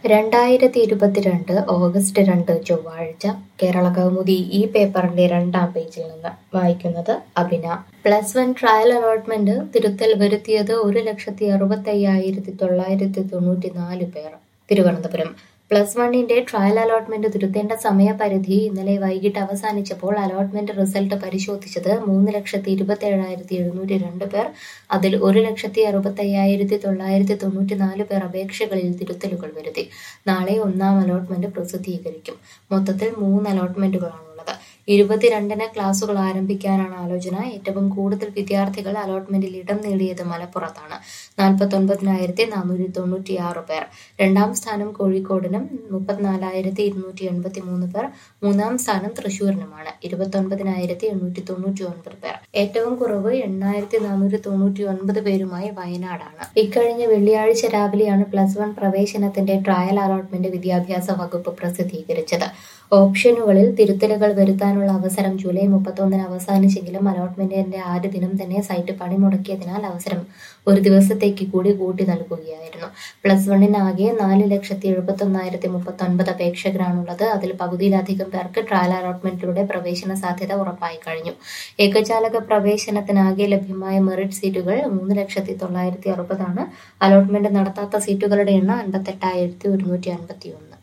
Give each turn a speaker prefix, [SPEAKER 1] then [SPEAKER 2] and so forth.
[SPEAKER 1] രണ്ടായിരത്തി ഇരുപത്തിരണ്ട് ഓഗസ്റ്റ് രണ്ട് ചൊവ്വാഴ്ച കേരള കൗമുദി ഈ പേപ്പറിന്റെ രണ്ടാം പേജിൽ നിന്ന് വായിക്കുന്നത് അഭിന പ്ലസ് വൺ ട്രയൽ അലോട്ട്മെന്റ് തിരുത്തൽ വരുത്തിയത് ഒരു ലക്ഷത്തി അറുപത്തി അയ്യായിരത്തി തൊള്ളായിരത്തി തൊണ്ണൂറ്റി നാല് പേർ തിരുവനന്തപുരം പ്ലസ് വണ്ണിന്റെ ട്രയൽ അലോട്ട്മെന്റ് തിരുത്തേണ്ട സമയപരിധി ഇന്നലെ വൈകിട്ട് അവസാനിച്ചപ്പോൾ അലോട്ട്മെന്റ് റിസൾട്ട് പരിശോധിച്ചത് മൂന്ന് ലക്ഷത്തി ഇരുപത്തി ഏഴായിരത്തി എഴുന്നൂറ്റി രണ്ട് പേർ അതിൽ ഒരു ലക്ഷത്തി അറുപത്തി അയ്യായിരത്തി തൊള്ളായിരത്തി തൊണ്ണൂറ്റി നാല് പേർ അപേക്ഷകളിൽ തിരുത്തലുകൾ വരുത്തി നാളെ ഒന്നാം അലോട്ട്മെന്റ് പ്രസിദ്ധീകരിക്കും മൊത്തത്തിൽ മൂന്ന് അലോട്ട്മെന്റുകളാണുള്ളത് ഇരുപത്തിരണ്ടിന് ക്ലാസുകൾ ആരംഭിക്കാനാണ് ആലോചന ഏറ്റവും കൂടുതൽ വിദ്യാർത്ഥികൾ അലോട്ട്മെന്റിൽ ഇടം നേടിയത് മലപ്പുറത്താണ് നാൽപ്പത്തൊൻപതിനായിരത്തി നാനൂറ്റി തൊണ്ണൂറ്റി ആറ് പേർ രണ്ടാം സ്ഥാനം കോഴിക്കോടിനും മുപ്പത്തിനാലായിരത്തി ഇരുന്നൂറ്റി എൺപത്തി മൂന്ന് പേർ മൂന്നാം സ്ഥാനം തൃശൂരിനുമാണ് ഇരുപത്തൊൻപതിനായിരത്തി എണ്ണൂറ്റി തൊണ്ണൂറ്റി ഒൻപത് പേർ ഏറ്റവും കുറവ് എണ്ണായിരത്തി നാനൂറ്റി തൊണ്ണൂറ്റി ഒൻപത് പേരുമായി വയനാടാണ് ഇക്കഴിഞ്ഞ വെള്ളിയാഴ്ച രാവിലെയാണ് പ്ലസ് വൺ പ്രവേശനത്തിന്റെ ട്രയൽ അലോട്ട്മെന്റ് വിദ്യാഭ്യാസ വകുപ്പ് പ്രസിദ്ധീകരിച്ചത് ഓപ്ഷനുകളിൽ തിരുത്തലുകൾ വരുത്താനുള്ള അവസരം ജൂലൈ മുപ്പത്തൊന്നിന് അവസാനിച്ചെങ്കിലും അലോട്ട്മെന്റിന്റെ ആദ്യ ദിനം തന്നെ സൈറ്റ് പണിമുടക്കിയതിനാൽ അവസരം ഒരു ദിവസത്തേക്ക് കൂടി കൂട്ടി നൽകുകയായിരുന്നു പ്ലസ് വണ്ണിനാകെ നാല് ലക്ഷത്തി എഴുപത്തി ഒന്നായിരത്തി മുപ്പത്തി ഒൻപത് അപേക്ഷകരാണുള്ളത് അതിൽ പകുതിയിലധികം പേർക്ക് ട്രയൽ അലോട്ട്മെന്റിലൂടെ പ്രവേശന സാധ്യത ഉറപ്പായി കഴിഞ്ഞു ഏകജാലക പ്രവേശനത്തിനാകെ ലഭ്യമായ മെറിറ്റ് സീറ്റുകൾ മൂന്ന് ലക്ഷത്തി തൊള്ളായിരത്തി അറുപതാണ് അലോട്ട്മെന്റ് നടത്താത്ത സീറ്റുകളുടെ എണ്ണം അൻപത്തെട്ടായിരത്തി ഒരുന്നൂറ്റി അൻപത്തി ഒന്ന്